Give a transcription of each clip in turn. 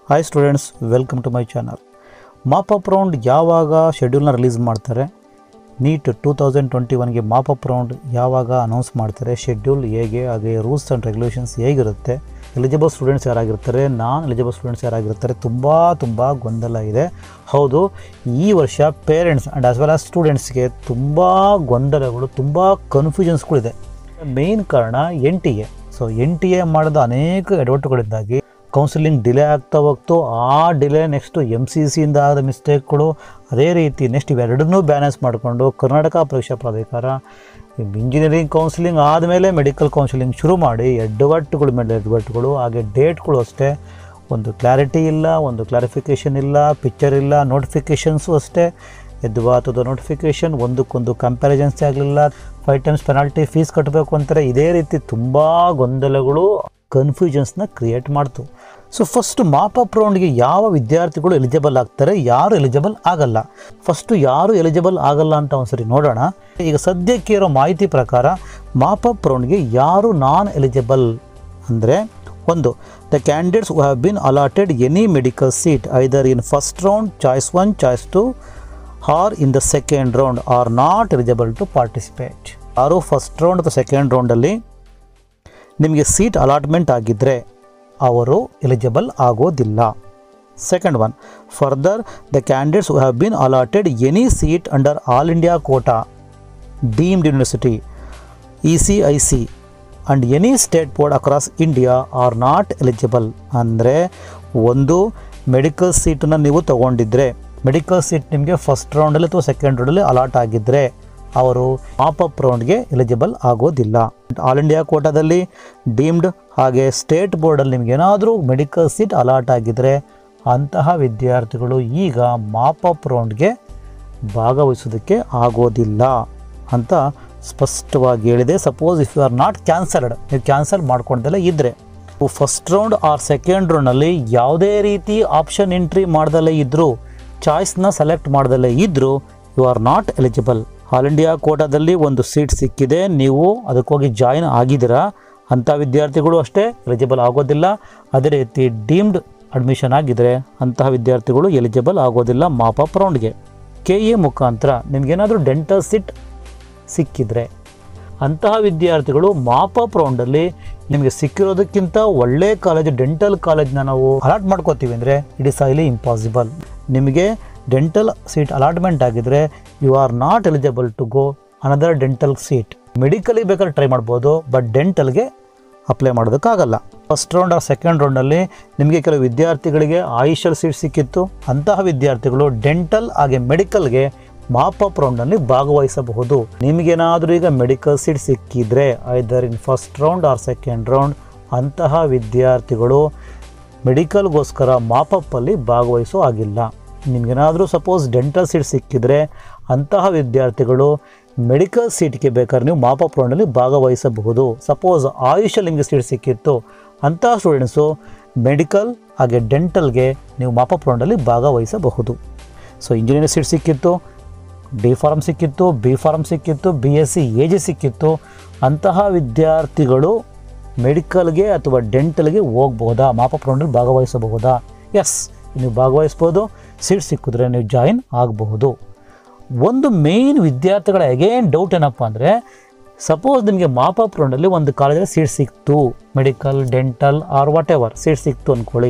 hi students welcome to my channel mop up round ಯಾವಾಗ ಶೆಡ್ಯೂಲ್ನ release ಮಾಡ್ತಾರೆ NEET two thousand twenty ಒನ್ಗೆ mop up round ಯಾವಾಗ announce ಮಾಡ್ತಾರೆ ಶೆಡ್ಯೂಲ್ ಹೇಗೆ ಹಾಗೆ ರೂಲ್ಸ್ ಆ್ಯಂಡ್ ರೆಗ್ಯುಲೇಷನ್ಸ್ ಹೇಗಿರುತ್ತೆ ಎಲಿಜಿಬಲ್ ಸ್ಟೂಡೆಂಟ್ಸ್ ಯಾರಾಗಿರ್ತಾರೆ ನಾನ್ ಎಲಿಜಿಬಲ್ ಸ್ಟೂಡೆಂಟ್ಸ್ ಯಾರಾಗಿರ್ತಾರೆ ತುಂಬ ತುಂಬ ಗೊಂದಲ ಇದೆ ಹೌದು ಈ ವರ್ಷ parents and as well as ಸ್ಟೂಡೆಂಟ್ಸ್ಗೆ ತುಂಬ ಗೊಂದಲಗಳು ತುಂಬ ಕನ್ಫ್ಯೂಷನ್ಸ್ಗಳಿದೆ ಮೇನ್ ಕಾರಣ N T A so N T A ಮಾಡಿದ ಅನೇಕ ಎಡವಟ್ಟುಗಳಿಂದಾಗಿ ಕೌನ್ಸಿಲಿಂಗ್ ಡಿಲೇ ಆಗ್ತಾ ಹೋಗ್ತು ಆ ಡಿಲೇ ನೆಕ್ಸ್ಟು ಎಮ್ ಸಿ ಸಿಯಿಂದ ಆದ ಮಿಸ್ಟೇಕ್ಗಳು ಅದೇ ರೀತಿ ನೆಕ್ಸ್ಟ್ ಇವೆರಡನ್ನೂ ಬ್ಯಾಲೆನ್ಸ್ ಮಾಡಿಕೊಂಡು ಕರ್ನಾಟಕ ಪರೀಕ್ಷಾ ಪ್ರಾಧಿಕಾರ ಇಂಜಿನಿಯರಿಂಗ್ ಕೌನ್ಸಿಲಿಂಗ್ ಆದಮೇಲೆ ಮೆಡಿಕಲ್ ಕೌನ್ಸಿಲಿಂಗ್ ಶುರು ಮಾಡಿ ಎಡವಟ್ಟುಗಳ ಮೇಲೆ ಎಡವಟ್ಟುಗಳು ಹಾಗೆ ಡೇಟ್ಗಳು ಅಷ್ಟೇ ಒಂದು ಕ್ಲಾರಿಟಿ ಇಲ್ಲ ಒಂದು ಕ್ಲಾರಿಫಿಕೇಷನ್ ಇಲ್ಲ ಪಿಕ್ಚರ್ ಇಲ್ಲ ನೋಟಿಫಿಕೇಷನ್ಸು ಅಷ್ಟೇ ಎದ್ವಾತದ ನೋಟಿಫಿಕೇಷನ್ ಒಂದಕ್ಕೊಂದು ಕಂಪ್ಯಾರಿಸನ್ಸ್ ಆಗಲಿಲ್ಲ ಫೈವ್ ಟೈಮ್ಸ್ ಪೆನಾಲ್ಟಿ ಫೀಸ್ ಕಟ್ಟಬೇಕು ಅಂತಾರೆ ಇದೇ ರೀತಿ ತುಂಬ ಗೊಂದಲಗಳು ಕನ್ಫ್ಯೂಷನ್ಸ್ನ ಕ್ರಿಯೇಟ್ ಮಾಡ್ತು ಸೊ ಫಸ್ಟ್ ಮಾಪ್ ಅಪ್ ರೌಂಡ್ಗೆ ಯಾವ ವಿದ್ಯಾರ್ಥಿಗಳು ಎಲಿಜಿಬಲ್ ಆಗ್ತಾರೆ ಯಾರು ಎಲಿಜಿಬಲ್ ಆಗಲ್ಲ ಫಸ್ಟು ಯಾರು ಎಲಿಜಿಬಲ್ ಆಗಲ್ಲ ಅಂತ ಒಂದ್ಸರಿ ನೋಡೋಣ ಈಗ ಸದ್ಯಕ್ಕೆ ಇರೋ ಮಾಹಿತಿ ಪ್ರಕಾರ ಮಾಪ್ ಅಪ್ ರೌಂಡ್ಗೆ ಯಾರು ನಾನ್ ಎಲಿಜಿಬಲ್ ಅಂದರೆ ಒಂದು the candidates who have been allotted any medical seat either in first round choice one choice two or in the second round are not eligible to participate ಯಾರು ಫಸ್ಟ್ ರೌಂಡ್ ಅಥವಾ second ರೌಂಡಲ್ಲಿ ನಿಮಗೆ seat allotment ಆಗಿದ್ದರೆ ಅವರು eligible ಆಗೋದಿಲ್ಲ second one further the candidates who have been allotted any seat under all India quota deemed university E C I C and any state board across India are not eligible ಅಂದರೆ ಒಂದು medical ಸೀಟನ್ನು ನೀವು ತೊಗೊಂಡಿದ್ರೆ medical seat ನಿಮಗೆ first ರೌಂಡಲ್ಲಿ ಅಥವಾ second ರೌಂಡಲ್ಲಿ allot ಆಗಿದ್ದರೆ ಅವರು ಮಾಪ್ ಅಪ್ ರೌಂಡ್ಗೆ ಎಲಿಜಿಬಲ್ ಆಗೋದಿಲ್ಲ ಆಲ್ ಇಂಡಿಯಾ ಕೋಟಾದಲ್ಲಿ ಡೀಮ್ಡ್ ಹಾಗೆ ಸ್ಟೇಟ್ ಬೋರ್ಡಲ್ಲಿ ನಿಮ್ಗೆ ಏನಾದರೂ ಮೆಡಿಕಲ್ ಸೀಟ್ ಅಲಾಟ್ ಆಗಿದ್ದರೆ ಅಂತಹ ವಿದ್ಯಾರ್ಥಿಗಳು ಈಗ ಮಾಪ್ ಅಪ್ ರೌಂಡ್ಗೆ ಭಾಗವಹಿಸೋದಕ್ಕೆ ಆಗೋದಿಲ್ಲ ಅಂತ ಸ್ಪಷ್ಟವಾಗಿ ಹೇಳಿದೆ suppose if you are not cancelled ನೀವು ಕ್ಯಾನ್ಸಲ್ ಮಾಡ್ಕೊಂಡಲ್ಲೇ ಇದ್ದರೆ ಫಸ್ಟ್ ರೌಂಡ್ ಆರ್ ಸೆಕೆಂಡ್ ರೌಂಡಲ್ಲಿ ಯಾವುದೇ ರೀತಿ ಆಪ್ಷನ್ ಎಂಟ್ರಿ ಮಾಡ್ದಲ್ಲೇ ಇದ್ದರೂ ಚಾಯ್ಸ್ನ ಸೆಲೆಕ್ಟ್ ಮಾಡ್ದಲ್ಲೇ ಇದ್ದರೂ you are not eligible all India ಕೋಟಾದಲ್ಲಿ ಒಂದು ಸೀಟ್ ಸಿಕ್ಕಿದೆ ನೀವು ಅದಕ್ಕೋಗಿ ಜಾಯಿನ್ ಆಗಿದ್ದೀರಾ ಅಂಥ ವಿದ್ಯಾರ್ಥಿಗಳು ಅಷ್ಟೇ ಎಲಿಜಿಬಲ್ ಆಗೋದಿಲ್ಲ ಅದೇ ರೀತಿ ಡೀಮ್ಡ್ ಅಡ್ಮಿಷನ್ ಆಗಿದ್ದರೆ ಅಂತಹ ವಿದ್ಯಾರ್ಥಿಗಳು ಎಲಿಜಿಬಲ್ ಆಗೋದಿಲ್ಲ ಮಾಪ್ ಅಪ್ ರೌಂಡ್ಗೆ ಕೆ ಎ ಮುಖಾಂತರ ನಿಮಗೇನಾದರೂ ಡೆಂಟಲ್ ಸೀಟ್ ಸಿಕ್ಕಿದ್ರೆ ಅಂತಹ ವಿದ್ಯಾರ್ಥಿಗಳು ಮಾಪ್ ಅಪ್ ರೌಂಡಲ್ಲಿ ನಿಮಗೆ ಸಿಕ್ಕಿರೋದಕ್ಕಿಂತ ಒಳ್ಳೆ ಕಾಲೇಜು ಡೆಂಟಲ್ ಕಾಲೇಜ್ನ ನಾವು ಅಲಾಟ್ ಮಾಡ್ಕೋತೀವಿ ಅಂದರೆ ಇಟ್ ಇಸ್ ಹೈಲಿ ಇಂಪಾಸಿಬಲ್ ನಿಮಗೆ ಡೆಂಟಲ್ ಸೀಟ್ ಅಲಾಟ್ಮೆಂಟ್ ಆಗಿದ್ರೆ you are not eligible to go another dental seat ಮೆಡಿಕಲಿಗೆ ಬೇಕಾದ್ರೆ ಟ್ರೈ ಮಾಡ್ಬೋದು ಬಟ್ ಡೆಂಟಲ್ಗೆ ಅಪ್ಲೈ ಮಾಡೋದಕ್ಕಾಗಲ್ಲ ಫಸ್ಟ್ ರೌಂಡ್ ಆರ್ ಸೆಕೆಂಡ್ ರೌಂಡಲ್ಲಿ ನಿಮಗೆ ಕೆಲವು ವಿದ್ಯಾರ್ಥಿಗಳಿಗೆ ಆಯುಷಲ್ ಸೀಟ್ ಸಿಕ್ಕಿತ್ತು ಅಂತಹ ವಿದ್ಯಾರ್ಥಿಗಳು ಡೆಂಟಲ್ ಹಾಗೆ ಮೆಡಿಕಲ್ಗೆ ಮಾಪ್ ಅಪ್ ರೌಂಡಲ್ಲಿ ಭಾಗವಹಿಸಬಹುದು ನಿಮಗೇನಾದರೂ ಈಗ ಮೆಡಿಕಲ್ ಸೀಟ್ ಸಿಕ್ಕಿದ್ರೆ either in first round or second round ಅಂತಹ ವಿದ್ಯಾರ್ಥಿಗಳು ಮೆಡಿಕಲ್ಗೋಸ್ಕರ ಮಾಪಪ್ಪಲ್ಲಿ ಭಾಗವಹಿಸೋ ಆಗಿಲ್ಲ ನಿಮಗೇನಾದರೂ ಸಪೋಸ್ ಡೆಂಟಲ್ ಸೀಟ್ ಸಿಕ್ಕಿದ್ರೆ ಅಂತಹ ವಿದ್ಯಾರ್ಥಿಗಳು ಮೆಡಿಕಲ್ ಸೀಟ್ಗೆ ಬೇಕಾದ್ರೆ ನೀವು ಮಾಪಪ್ ರೌಂಡಲ್ಲಿ ಭಾಗವಹಿಸಬಹುದು ಸಪೋಸ್ ಆಯುಷಲ್ಲಿ ನಿಮಗೆ ಸೀಟ್ ಸಿಕ್ಕಿತ್ತು ಅಂತಹ ಸ್ಟೂಡೆಂಟ್ಸು ಮೆಡಿಕಲ್ ಹಾಗೆ ಡೆಂಟಲ್ಗೆ ನೀವು ಮಾಪಪ್ ರೌಂಡಲ್ಲಿ ಭಾಗವಹಿಸಬಹುದು ಸೊ ಇಂಜಿನಿಯರಿಂಗ್ ಸೀಟ್ ಸಿಕ್ಕಿತ್ತು ಡಿ ಫಾರ್ಮ್ ಸಿಕ್ಕಿತ್ತು ಬಿ ಫಾರ್ಮ್ ಸಿಕ್ಕಿತ್ತು B S C A G ಸಿಕ್ಕಿತ್ತು ಅಂತಹ ವಿದ್ಯಾರ್ಥಿಗಳು ಮೆಡಿಕಲ್ಗೆ ಅಥವಾ ಡೆಂಟಲ್ಗೆ ಹೋಗ್ಬೋದಾ ಮಾಪಪ್ ರೌಂಡಲ್ಲಿ ಭಾಗವಹಿಸಬಹುದಾ ಎಸ್ ನೀವು ಭಾಗವಹಿಸ್ಬೋದು ಸೀಟ್ ಸಿಕ್ಕಿದ್ರೆ ನೀವು ಜಾಯಿನ್ ಆಗಬಹುದು ಒಂದು ಮೇನ್ ವಿದ್ಯಾರ್ಥಿಗಳ ಅಗೇನ್ ಡೌಟ್ ಏನಪ್ಪ ಅಂದರೆ ಸಪೋಸ್ ನಿಮಗೆ ಮಾಪಪ್ ರೌಂಡಲ್ಲಿ ಒಂದು ಕಾಲೇಜಲ್ಲಿ ಸೀಟ್ ಸಿಕ್ತು medical dental or whatever seat ಸಿಕ್ತು ಅಂದ್ಕೊಳ್ಳಿ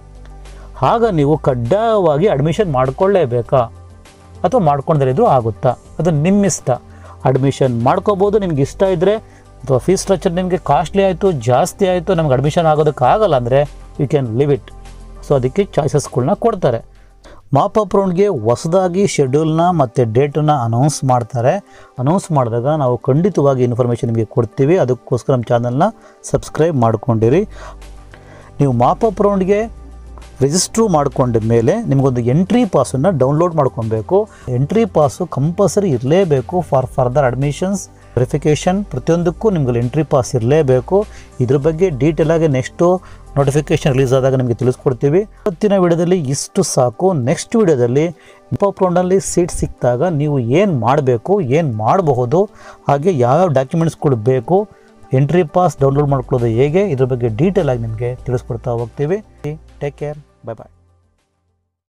ಆಗ ನೀವು ಕಡ್ಡಾಯವಾಗಿ ಅಡ್ಮಿಷನ್ ಮಾಡ್ಕೊಳ್ಳೇಬೇಕಾ ಅಥವಾ ಮಾಡ್ಕೊಂಡ್ರೆ ಇದ್ರೂ ಆಗುತ್ತಾ ಅದು ನಿಮ್ಮ ಇಷ್ಟ ಅಡ್ಮಿಷನ್ ಮಾಡ್ಕೋಬೋದು ನಿಮ್ಗೆ ಇಷ್ಟ ಇದ್ದರೆ ಅಥವಾ ಫೀಸ್ ಸ್ಟ್ರಕ್ಚರ್ ನಿಮಗೆ ಕಾಸ್ಟ್ಲಿ ಆಯಿತು ಜಾಸ್ತಿ ಆಯಿತು ನಮ್ಗೆ ಅಡ್ಮಿಷನ್ ಆಗೋದಕ್ಕಾಗಲ್ಲ ಅಂದರೆ you can leave it so ಅದಕ್ಕೆ ಚಾಯ್ಸಸ್ಗಳನ್ನ ಕೊಡ್ತಾರೆ ಮಾಪ್ ಅಪ್ ರೌಂಡ್ಗೆ ಹೊಸದಾಗಿ ಶೆಡ್ಯೂಲ್ನ ಮತ್ತು ಡೇಟನ್ನ ಅನೌನ್ಸ್ ಮಾಡ್ತಾರೆ ಅನೌನ್ಸ್ ಮಾಡಿದಾಗ ನಾವು ಖಂಡಿತವಾಗಿ ಇನ್ಫಾರ್ಮೇಷನ್ ನಿಮಗೆ ಕೊಡ್ತೀವಿ ಅದಕ್ಕೋಸ್ಕರ ನಮ್ಮ ಚಾನಲ್ನ ಸಬ್ಸ್ಕ್ರೈಬ್ ಮಾಡ್ಕೊಂಡಿರಿ ನೀವು ಮಾಪ್ ಅಪ್ ರೌಂಡ್ಗೆ ರಿಜಿಸ್ಟ್ರು ಮಾಡ್ಕೊಂಡ ಮೇಲೆ ನಿಮಗೊಂದು ಎಂಟ್ರಿ ಪಾಸನ್ನು ಡೌನ್ಲೋಡ್ ಮಾಡ್ಕೊಬೇಕು ಎಂಟ್ರಿ ಪಾಸು ಕಂಪಲ್ಸರಿ ಇರಲೇಬೇಕು ಫಾರ್ ಫರ್ದರ್ ಅಡ್ಮಿಷನ್ಸ್ ವೆರಿಫಿಕೇಷನ್ ಪ್ರತಿಯೊಂದಕ್ಕೂ ನಿಮ್ಗೆ ಎಂಟ್ರಿ ಪಾಸ್ ಇರಲೇಬೇಕು ಇದ್ರ ಬಗ್ಗೆ ಡೀಟೇಲಾಗಿ ನೆಕ್ಸ್ಟು ನೋಟಿಫಿಕೇಷನ್ ರಿಲೀಸ್ ಆದಾಗ ನಿಮಗೆ ತಿಳಿಸ್ಕೊಡ್ತೀವಿ ಇವತ್ತಿನ ವಿಡಿಯೋದಲ್ಲಿ ಇಷ್ಟು ಸಾಕು ನೆಕ್ಸ್ಟ್ ವಿಡಿಯೋದಲ್ಲಿ ಇಂಪಾಪ್ ರೌಂಡಲ್ಲಿ ಸೀಟ್ ಸಿಕ್ಕಿದಾಗ ನೀವು ಏನು ಮಾಡಬೇಕು ಏನು ಮಾಡಬಹುದು ಹಾಗೆ ಯಾವ್ಯಾವ ಡಾಕ್ಯುಮೆಂಟ್ಸ್ಗಳು ಬೇಕು ಎಂಟ್ರಿ ಪಾಸ್ ಡೌನ್ಲೋಡ್ ಮಾಡ್ಕೊಳ್ಳೋದು ಹೇಗೆ ಇದ್ರ ಬಗ್ಗೆ ಡೀಟೇಲ್ ಆಗಿ ನಿಮಗೆ ತಿಳಿಸ್ಕೊಡ್ತಾ ಹೋಗ್ತೀವಿ ಟೇಕ್ ಕೇರ್ ಬಾಯ್ ಬಾಯ್